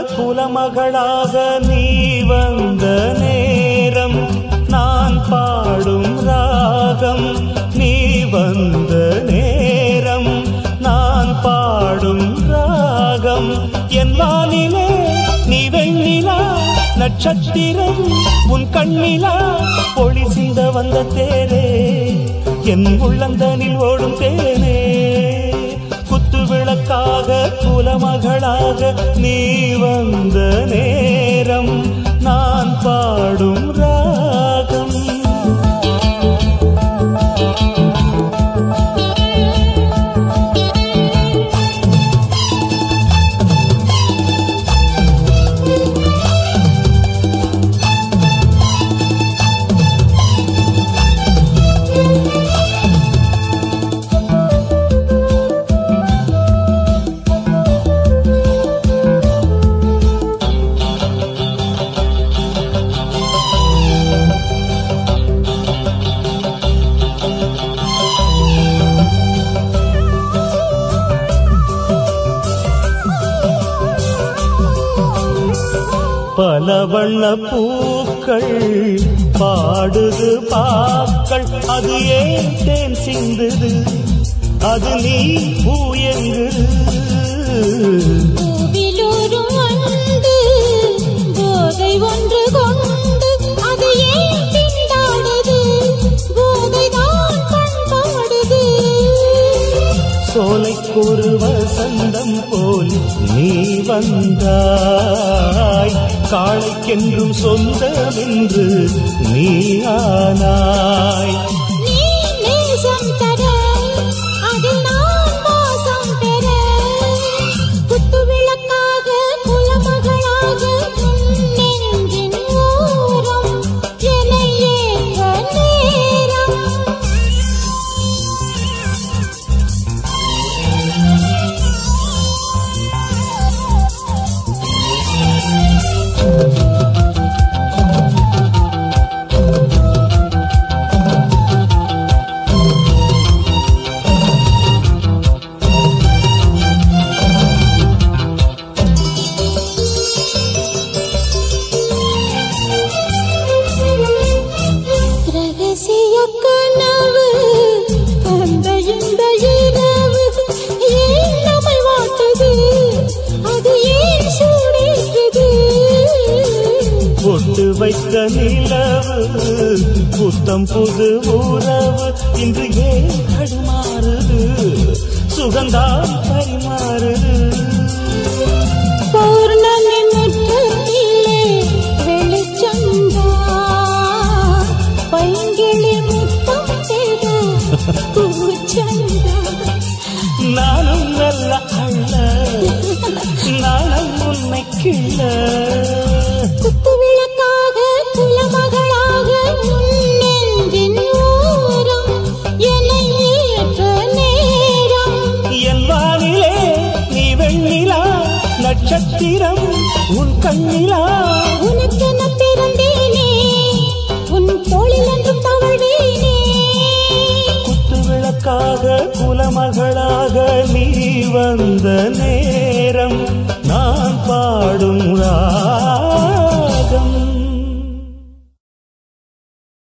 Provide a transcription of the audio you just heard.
குலமகளாக நீ வந்த நேரம் நான் பாடும் ராகம் நீ வந்த நேரம் நான் பாடும் ராகம் என் வானிலே நீ வெண்ணிலா நட்சத்திரம் உன் கண்ணிலா ஒளி சிந்த வந்த தேனே என் உள்ளந்தனில் ஓடும் தேனே குத்து விளக்காக குலமகளாக நீ வந்த நேரம் நான் பாடும் ராகம் பல வண்ண பூக்கள் பாடுது பாக்கள் அது ஏன் தேன் சிந்துது அது நீ பூயங்குது பூவிலூரும் வண்டு போதை ஒன்று கொண்டு அது ஏன் திண்டாடுது போதைதான் பண்பாடுது சோலைக்கொரு வசந்தம் போல் நீ வந்தாய் காளைக்கென்றும் சொந்தமென்று நீ ஆனாய் நீ நேசம் தர அதில் நான் மோசம் பெற குத்து விளக்காக குலமகளாக உன் நெஞ்சின் ஓரம் என்னை ஏற்ற நேரம் ரகசிய கனவு அந்த இந்த இரவு ஏன் நம்மை வாட்டுது அது ஏன் சூடேற்றுது பொட்டு வைத்த நிலவு புத்தம் புது உறவு இன்று ஏன் தடுமாறுது சுகந்தான் பரிமாறுது பௌர்ணமி முற்றத்திலே வெளிச்சந்தா பைங்கிளி முத்தம் பெற பூச்சந்தா நானும் நல்ல அள்ள நானும் உன்னை கிள்ள குத்து விளக்காக குலமகளாக உன் நெஞ்சின் ஓரம் என்னை ஏற்ற நேரம் என் வானிலே நீ வெண்ணிலா நட்சத்திரம் உன் கண்ணிலா உனக்கென பிறந்தேனே உன் தோளில் என்றும் தவழ்வேனே குத்து விளக்காக குலமகளாக நீ வந்த நேரம் நான் பாடும் ரா